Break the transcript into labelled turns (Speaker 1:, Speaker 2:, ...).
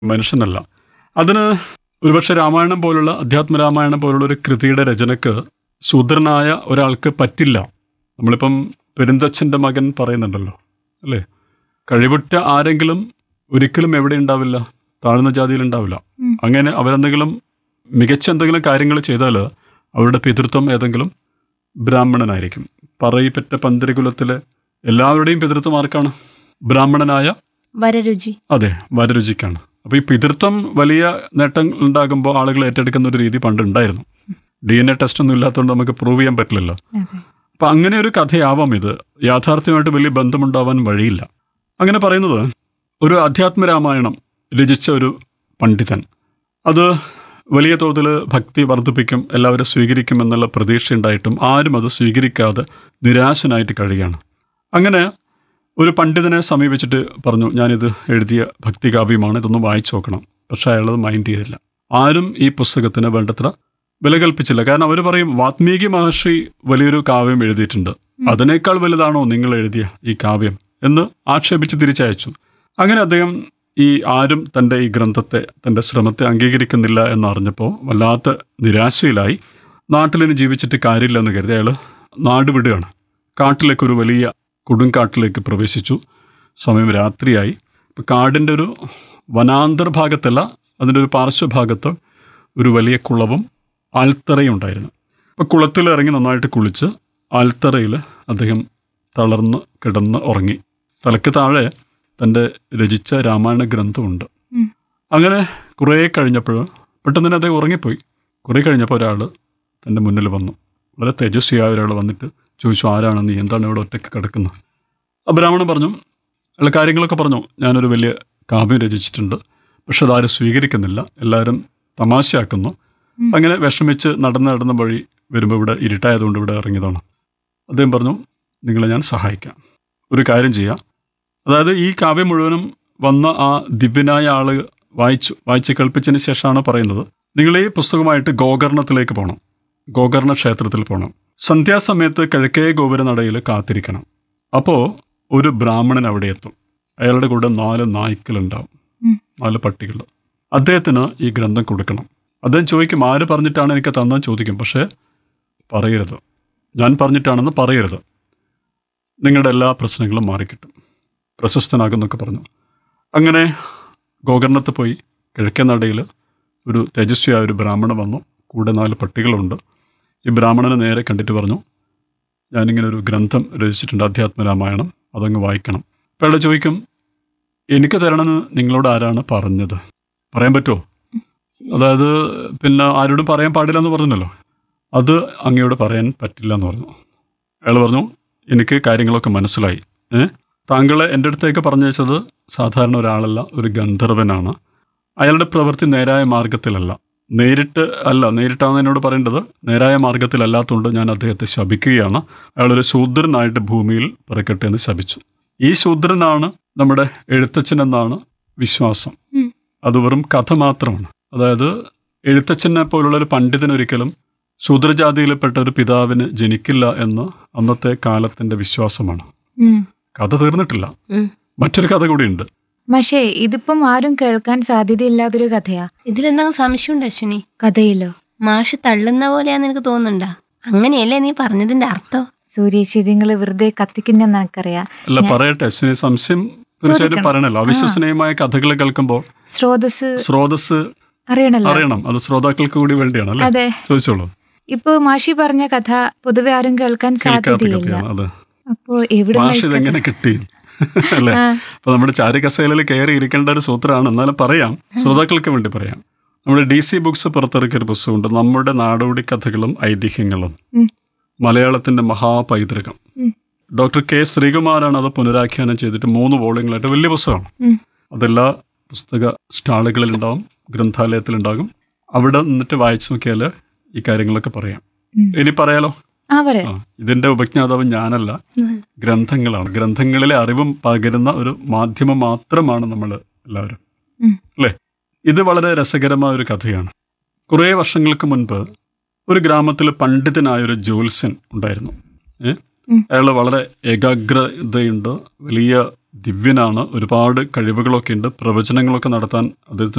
Speaker 1: മനുഷ്യനല്ല അതിന് ഒരുപക്ഷെ രാമായണം പോലുള്ള അധ്യാത്മ രാമായണം പോലുള്ള ഒരു കൃതിയുടെ രചനക്ക് ശൂദ്രനായ ഒരാൾക്ക് പറ്റില്ല നമ്മളിപ്പം പെരുന്തച്ഛൻ്റെ മകൻ പറയുന്നുണ്ടല്ലോ അല്ലേ കഴിവുറ്റ ആരെങ്കിലും ഒരിക്കലും എവിടെ ഉണ്ടാവില്ല താഴ്ന്ന ജാതിയിൽ ഉണ്ടാവില്ല
Speaker 2: ഉം.
Speaker 1: അങ്ങനെ അവരെന്തെങ്കിലും മികച്ച എന്തെങ്കിലും കാര്യങ്ങൾ ചെയ്താൽ അവരുടെ പിതൃത്വം ഏതെങ്കിലും ബ്രാഹ്മണനായിരിക്കും പറയിപ്പറ്റ പന്തിരികുലത്തിലെ എല്ലാവരുടെയും പിതൃത്വം ആർക്കാണ് ബ്രാഹ്മണനായ
Speaker 2: വരരുചി
Speaker 1: അതെ വരരുചിക്കാണ് അപ്പൊ ഈ പിതൃത്വം വലിയ നേട്ടം ഉണ്ടാകുമ്പോൾ ആളുകൾ ഏറ്റെടുക്കുന്ന ഒരു രീതി പണ്ട് ഉണ്ടായിരുന്നു ഡി എൻ എ ടെസ്റ്റ് ഒന്നും ഇല്ലാത്തതുകൊണ്ട് നമുക്ക് പ്രൂവ് ചെയ്യാൻ പറ്റില്ലല്ലോ
Speaker 2: അതെ
Speaker 1: അപ്പൊ അങ്ങനെ ഒരു കഥയാവാം ഇത് യാഥാർത്ഥ്യമായിട്ട് വലിയ ബന്ധമുണ്ടാവാൻ വഴിയില്ല അങ്ങനെ പറയുന്നത് ഒരു അധ്യാത്മ രാമായണം രചിച്ച ഒരു പണ്ഡിതൻ അത് വലിയ തോതിൽ ഭക്തി വർദ്ധിപ്പിക്കും എല്ലാവരും സ്വീകരിക്കും എന്നുള്ള പ്രതീക്ഷയുണ്ടായിട്ടും ആരും അത് സ്വീകരിക്കാതെ നിരാശനായിട്ട് കഴിയുകയാണ് അങ്ങനെ ഒരു പണ്ഡിതനെ സമീപിച്ചിട്ട് പറഞ്ഞു ഞാനിത് എഴുതിയ ഭക്തികാവ്യമാണ് ഇതൊന്ന് വായിച്ചു നോക്കണം പക്ഷെ അയാളത് മൈൻഡ് ചെയ്തില്ല ആരും ഈ പുസ്തകത്തിന് വേണ്ടത്ര വില കൽപ്പിച്ചില്ല കാരണം അവർ പറയും വാത്മീകി മഹർഷി വലിയൊരു കാവ്യം എഴുതിയിട്ടുണ്ട് അതിനേക്കാൾ വലുതാണോ നിങ്ങൾ എഴുതിയ ഈ കാവ്യം എന്ന് ആക്ഷേപിച്ച് തിരിച്ചയച്ചു അങ്ങനെ അദ്ദേഹം ഈ ആരും തൻ്റെ ഈ ഗ്രന്ഥത്തെ തൻ്റെ ശ്രമത്തെ അംഗീകരിക്കുന്നില്ല എന്നറിഞ്ഞപ്പോൾ വല്ലാത്ത നിരാശയിലായി നാട്ടിലിനി ജീവിച്ചിട്ട് കാര്യമില്ല എന്ന് കരുതി അയാൾ നാട് വിടുകയാണ് കാട്ടിലേക്ക് ഒരു വലിയ കൊടുങ്കാട്ടിലേക്ക് പ്രവേശിച്ചു സമയം രാത്രിയായി ഇപ്പം കാടിൻ്റെ ഒരു വനാന്തർ ഭാഗത്തല്ല അതിൻ്റെ ഒരു പാർശ്വഭാഗത്ത് ഒരു വലിയ കുളവും ആൽത്തറയും ഉണ്ടായിരുന്നു അപ്പം കുളത്തിൽ ഇറങ്ങി നന്നായിട്ട് കുളിച്ച് ആൽത്തറയിൽ അദ്ദേഹം തളർന്ന് കിടന്ന് ഉറങ്ങി തലയ്ക്ക് താഴെ തൻ്റെ രചിച്ച രാമായണ ഗ്രന്ഥമുണ്ട്
Speaker 2: ഉം.
Speaker 1: അങ്ങനെ കുറേ കഴിഞ്ഞപ്പോൾ പെട്ടെന്ന് തന്നെ അദ്ദേഹം ഉറങ്ങിപ്പോയി കുറേ കഴിഞ്ഞപ്പോൾ ഒരാൾ തൻ്റെ മുന്നിൽ വന്നു വളരെ തേജസ്വിയായ ഒരാൾ വന്നിട്ട് ചോദിച്ചു ആരാണ് നീ എന്താണ് ഇവിടെ ഒറ്റയ്ക്ക് കിടക്കുന്നത് ആ ബ്രാഹ്മണൻ പറഞ്ഞു അയാൾ കാര്യങ്ങളൊക്കെ പറഞ്ഞു ഞാനൊരു വലിയ കാവ്യം രചിച്ചിട്ടുണ്ട് പക്ഷെ അതാരും സ്വീകരിക്കുന്നില്ല എല്ലാവരും തമാശയാക്കുന്നു
Speaker 2: ഉം.
Speaker 1: അങ്ങനെ വിഷമിച്ച് നടന്ന് നടന്ന വഴി വരുമ്പോൾ ഇവിടെ ഇരുട്ടായതുകൊണ്ട് ഇവിടെ ഇറങ്ങിയതാണ് അദ്ദേഹം പറഞ്ഞു നിങ്ങളെ ഞാൻ സഹായിക്കാം ഒരു കാര്യം ചെയ്യാം അതായത് ഈ കാവ്യം മുഴുവനും വന്ന ആ ദിവ്യനായ ആള് വായിച്ചു വായിച്ച് കേൾപ്പിച്ചതിന് ശേഷമാണ് പറയുന്നത് നിങ്ങൾ ഈ പുസ്തകമായിട്ട് ഗോകർണത്തിലേക്ക് പോകണം ഗോകർണ ക്ഷേത്രത്തിൽ പോകണം സന്ധ്യാസമയത്ത് കിഴക്കേ ഗോപുരനടയിൽ കാത്തിരിക്കണം അപ്പോൾ ഒരു ബ്രാഹ്മണൻ അവിടെ എത്തും അയാളുടെ കൂടെ നാല് നായ്ക്കളുണ്ടാവും
Speaker 2: ഉം.
Speaker 1: നാല് പട്ടികൾ അദ്ദേഹത്തിന് ഈ ഗ്രന്ഥം കൊടുക്കണം അദ്ദേഹം ചോദിക്കും ആര് പറഞ്ഞിട്ടാണ് എനിക്ക് തന്നെന്ന് ചോദിക്കും പക്ഷേ പറയരുത് ഞാൻ പറഞ്ഞിട്ടാണെന്ന് പറയരുത് നിങ്ങളുടെ എല്ലാ പ്രശ്നങ്ങളും മാറിക്കിട്ടും പ്രശസ്തനാകുന്നൊക്കെ പറഞ്ഞു അങ്ങനെ ഗോകർണത്ത് പോയി കിഴക്കേ നടയിൽ ഒരു തേജസ്വിയായ ഒരു ബ്രാഹ്മണൻ വന്നു കൂടെ നാല് പട്ടികളുണ്ട് ഈ ബ്രാഹ്മണനെ നേരെ കണ്ടിട്ട് പറഞ്ഞു ഞാനിങ്ങനെ ഒരു ഗ്രന്ഥം രചിച്ചിട്ടുണ്ട് അധ്യാത്മ രാമായണം അതങ്ങ് വായിക്കണം അപ്പോൾ അയാൾ ചോദിക്കും എനിക്ക് തരണമെന്ന് നിങ്ങളോട് ആരാണ് പറഞ്ഞത് പറയാൻ പറ്റുമോ അതായത് പിന്നെ ആരോടും പറയാൻ പാടില്ല എന്ന് പറഞ്ഞല്ലോ അത് അങ്ങയോട് പറയാൻ പറ്റില്ല എന്ന് പറഞ്ഞു അയാൾ പറഞ്ഞു എനിക്ക് കാര്യങ്ങളൊക്കെ മനസ്സിലായി ഏ താങ്കളെ എൻ്റെ അടുത്തേക്ക് പറഞ്ഞയച്ചത് സാധാരണ ഒരാളല്ല ഒരു ഗന്ധർവനാണ് അയാളുടെ പ്രവൃത്തി നേരായ മാർഗത്തിലല്ല നേരിട്ട് അല്ല നേരിട്ടാണ് എന്നോട് പറയേണ്ടത് നേരായ മാർഗത്തിലല്ലാത്തതുകൊണ്ട് ഞാൻ അദ്ദേഹത്തെ ശപിക്കുകയാണ് അയാളൊരു ശൂദ്രനായിട്ട് ഭൂമിയിൽ പിറക്കട്ടെ എന്ന് ശപിച്ചു ഈ ശൂദ്രനാണ് നമ്മുടെ എഴുത്തച്ഛൻ എന്നാണ് വിശ്വാസം
Speaker 2: ഉം.
Speaker 1: അത് വെറും കഥ മാത്രമാണ് അതായത് എഴുത്തച്ഛനെ പോലുള്ള ഒരു പണ്ഡിതൻ ഒരിക്കലും ശൂദ്രജാതിയിൽപ്പെട്ട ഒരു പിതാവിന് ജനിക്കില്ല എന്ന് അന്നത്തെ കാലത്തിന്റെ വിശ്വാസമാണ്
Speaker 2: ഉം.
Speaker 1: കഥ തീർന്നിട്ടില്ല
Speaker 2: ഉം.
Speaker 1: മറ്റൊരു കഥ കൂടിയുണ്ട്
Speaker 2: പക്ഷേ ഇതിപ്പം ആരും കേൾക്കാൻ സാധ്യതയില്ലാത്തൊരു കഥയാ
Speaker 3: ഇതിലെന്തെങ്കിലും സംശയമുണ്ട് അശ്വിനി
Speaker 2: കഥയിലോ
Speaker 3: മാഷ് തള്ളുന്ന പോലെയാന്ന് എനിക്ക് തോന്നുന്നുണ്ടാ അങ്ങനെയല്ലേ നീ പറഞ്ഞതിന്റെ അർത്ഥം
Speaker 2: സൂര്യേച്ചി നിങ്ങൾ വെറുതെ കത്തിക്കുന്ന എനിക്കറിയാം
Speaker 1: അല്ല പറയട്ടെ അശ്വിനി സംശയം തീർച്ചയായിട്ടും
Speaker 2: ചോദിക്കണം.
Speaker 1: പറയണല്ലോ അവിശ്വസനീയമായ കഥകൾ കേൾക്കുമ്പോൾ
Speaker 2: സ്രോതസ്
Speaker 1: സ്രോതസ്
Speaker 2: അറിയണല്ലോ
Speaker 1: അറിയണം അത് ശ്രോതാക്കൾക്ക് കൂടി വേണ്ടിയാണ് അല്ലേ
Speaker 2: അതെ
Speaker 1: ചോദിച്ചോളൂ
Speaker 2: ഇപ്പൊ മാഷി പറഞ്ഞ കഥ പൊതുവെ ആരും കേൾക്കാൻ
Speaker 1: കേൾക്കാത്ത
Speaker 2: സാധ്യതയില്ല
Speaker 1: കഥയാണ് അതെ
Speaker 2: അപ്പോ എവിടെ
Speaker 1: ഭാഷ ഇതെങ്ങനെ കിട്ടി അല്ലേ അപ്പൊ നമ്മുടെ ചാരുകസേലയിൽ കയറി ഇരിക്കേണ്ട ഒരു സൂത്രമാണ് എന്നാലും പറയാം ശ്രോതാക്കൾക്ക് വേണ്ടി പറയാം നമ്മുടെ ഡി സി ബുക്സ് പുറത്തിറക്കിയ ഒരു പുസ്തകമുണ്ട് നമ്മുടെ നാടോടി കഥകളും ഐതിഹ്യങ്ങളും
Speaker 2: ഉം.
Speaker 1: മലയാളത്തിന്റെ മഹാപൈതൃകം
Speaker 2: ഉം.
Speaker 1: ഡോക്ടർ കെ ശ്രീകുമാറാണ് അത് പുനരാഖ്യാനം ചെയ്തിട്ട് മൂന്ന് വോളിയങ്ങളായിട്ട് വലിയ പുസ്തകമാണ്
Speaker 2: ഉം.
Speaker 1: അതെല്ലാ പുസ്തക സ്റ്റാളുകളിലുണ്ടാവും ഗ്രന്ഥാലയത്തിലുണ്ടാകും അവിടെ നിന്നിട്ട് വായിച്ചു നോക്കിയാൽ ഈ കാര്യങ്ങളൊക്കെ പറയാം
Speaker 2: ഉം.
Speaker 1: ഇനി പറയാലോ
Speaker 2: ആ പറയാം
Speaker 1: ആ ഇതിന്റെ ഉപജ്ഞാതാവ് ഞാനല്ല ഗ്രന്ഥങ്ങളാണ് ഗ്രന്ഥങ്ങളിലെ അറിവും പകരുന്ന ഒരു മാധ്യമം മാത്രമാണ് നമ്മൾ എല്ലാവരും
Speaker 2: ഉം.
Speaker 1: അല്ലേ ഇത് വളരെ രസകരമായ ഒരു കഥയാണ് കുറേ വർഷങ്ങൾക്ക് മുൻപ് ഒരു ഗ്രാമത്തിൽ പണ്ഡിതനായ ഒരു ജ്യോത്സ്യൻ ഉണ്ടായിരുന്നു ഏ
Speaker 2: ഉം.
Speaker 1: അയാൾ വളരെ ഏകാഗ്രതയുണ്ട് വലിയ ദിവ്യനാണ് ഒരുപാട് കഴിവുകളൊക്കെ ഉണ്ട് പ്രവചനങ്ങളൊക്കെ നടത്താൻ അദ്ദേഹത്തിന്